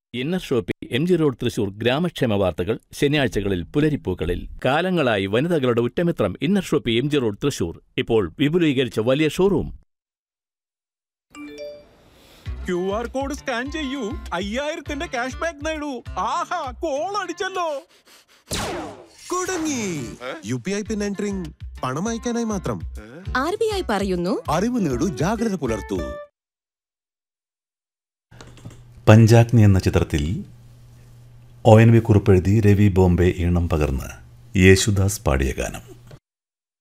inner shoppe M G road Thrissur ഗ്രാമക്ഷേമ വാർത്തകൾ ശനിയാഴ്ചകളിൽ പുലരിപ്പൂക്കളിൽ കാലങ്ങളായി വനിതകളുടെ ഉറ്റമിത്രം inner shoppe M G road Thrissur ഇപ്പോൾ വിപുലീകരിച്ച വലിയ showroom Q R code scan ചെയ്യൂ അയ്യായിരത്തിന്റെ ക്യാഷ് ബാക്ക് നേടൂ ആഹാ കോൾ അടിച്ചല്ലോ കുടുങ്ങി U P I pin entering പണം അയക്കാനായി മാത്രം ആർ ബി ഐ പറയുന്നു അറിവ് നേടൂ ജാഗ്രത പുലർത്തൂ പഞ്ചാഗ്നി എന്ന ചിത്രത്തിൽ ഒ എൻ വി കുറിപ്പെഴുതി രവി ബോംബെ ഈണം പകർന്ന് യേശുദാസ് പാടിയ ഗാനം